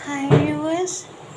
hi viewers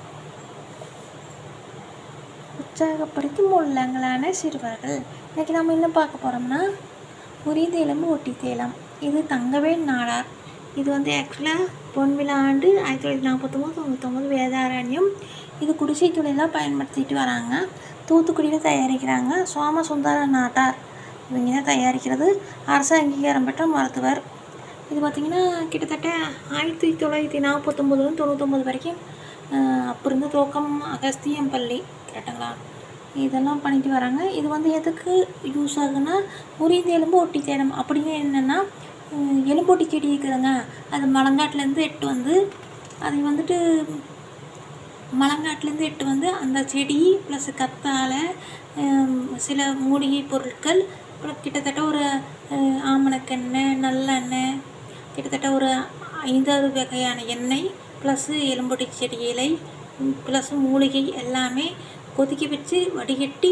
உற்சாகப்படுத்தும் உள்ளங்களான சிறுவர்கள் இன்னைக்கு நம்ம என்ன பார்க்க போகிறோம்னா முறிதேலம் ஒட்டி தேலம் இது தங்கவேல் நாடார் இது வந்து ஆக்சுவலாக பொன்விழா ஆண்டு ஆயிரத்தி தொள்ளாயிரத்தி நாற்பத்தொம்போது தொண்ணூத்தொம்பது வேதாரண்யம் இது குடிசை தொழிலாக பயன்படுத்திட்டு வராங்க தூத்துக்குடியில் தயாரிக்கிறாங்க சோமசுந்தர நாட்டார் இவங்க தான் தயாரிக்கிறது அரசு அங்கீகாரம் பெற்ற மருத்துவர் இது பார்த்திங்கன்னா கிட்டத்தட்ட ஆயிரத்தி தொள்ளாயிரத்தி நாற்பத்தொம்போதுலேருந்து தொண்ணூத்தொம்பது வரைக்கும் அஹ், அப்போ இருந்த துவக்கம் அகஸ்தியம் பள்ளி கரெக்டுங்களா இதெல்லாம் பண்ணிட்டு வராங்க இது வந்து எதுக்கு யூஸ் ஆகுன்னா முறிந்த எலும்பு ஒட்டி தேடம் அப்படின்னு என்னென்னா எலும்பொட்டி செடி இருக்குதுங்க அது மலங்காட்டிலேருந்து எட்டு வந்து அதை வந்துட்டு மலங்காட்டிலேருந்து எட்டு வந்து அந்த செடி ப்ளஸ் கத்தாழை ஹம், சில மூலிகை பொருட்கள் அப்புறம் கிட்டத்தட்ட ஒரு அஹ், ஆமணக்கெண்ணெய் நல்லெண்ணெய் கிட்டத்தட்ட ஒரு ஐந்தாவது வகையான எண்ணெய் ப்ளஸ்ஸு எலும்பொடி செடி இலை ப்ளஸ் மூலிகை எல்லாமே கொதிக்க வச்சு வடிகட்டி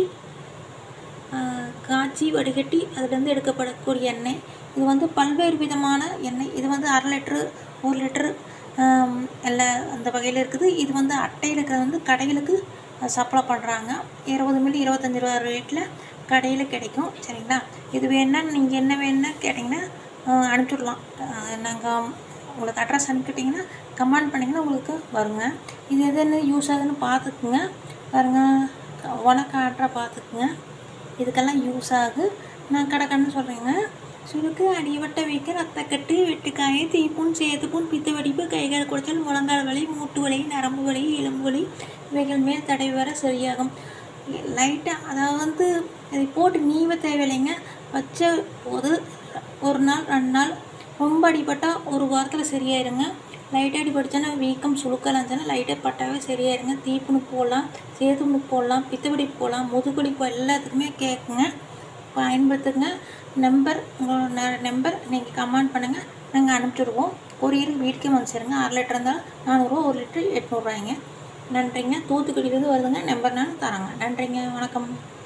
ஆஹ், காய்ச்சி வடிகட்டி அதுலேருந்து எடுக்கப்படக்கூடிய எண்ணெய் இது வந்து பல்வேறு விதமான எண்ணெய் இது வந்து அரை லிட்ரு ஒரு லிட்ரு ஆம், எல்லா அந்த வகையில் இருக்குது இது வந்து அட்டையில் இருக்கிறது வந்து கடைகளுக்கு சப்ளை பண்ணுறாங்க இருபது மில்லி இருபத்தஞ்சி ரூபா ரேட்டில் கடையில் கிடைக்கும் சரிங்களா இது வேணுன்னா நீங்கள் என்ன வேணும்னா கேட்டிங்கன்னா ஆஹ், அனுப்பிச்சுடலாம் நாங்கள் உங்களுக்கு அட்ரஸ் அனுப்பிட்டிங்கன்னா கமெண்ட் பண்ணிங்கன்னா உங்களுக்கு வருங்க இது எதுன்னு யூஸ் ஆகுதுன்னு பார்த்துக்குங்க பாருங்க உனக்கு ஆட்ரா பார்த்துக்குங்க இதுக்கெல்லாம் யூஸ் ஆகு நான் கடக்கன்னு சொல்கிறேங்க சுருக்கு அடிவட்ட வைக்க ரத்தக்கட்டு வெட்டுக்காய தீப்புண் சேத்துப்புண் பித்த வெடிப்பு கைகால் குடைச்சல் முழங்கால் வலி மூட்டு வலி நரம்பு வலி எலும்பு வலி இவைகள் மேல் தடவி வர சரியாகும் லைட்டாக அதாவது வந்து இதை போட்டு நீவ தேவையில்லைங்க வச்ச போது ஒரு நாள் ரெண்டு நாள் ரொம்ப அடிபட்டால் ஒரு வாரத்தில் சரியாயிருங்க லைட்டாக அடிபட்டுச்சுன்னா வீக்கம் சுழுக்கலாம் இருந்துச்சுன்னா லைட்டாக பட்டாவே சரியாயிருங்க தீப்புணு போடலாம் சேதுப்புணு போடலாம் பித்தவெடி போடலாம் முதுகுடி போ எல்லாத்துக்குமே கேட்குங்க பயன்படுத்துங்க நம்பர் உங்களோட நம்பர் நீங்கள் கமெண்ட் பண்ணுங்கள் நாங்கள் அனுப்பிச்சிடுவோம் கொரியர் வீட்டுக்கே வந்து சேருங்க அரை லிட்டர் இருந்தால் நானூறுரூவா ஒரு லிட்டர் எட்நூறுரூவாய்ங்க நன்றிங்க தூத்துக்குடியிலேருந்து வருதுங்க நம்பர் நான் தரேங்க நன்றிங்க வணக்கம்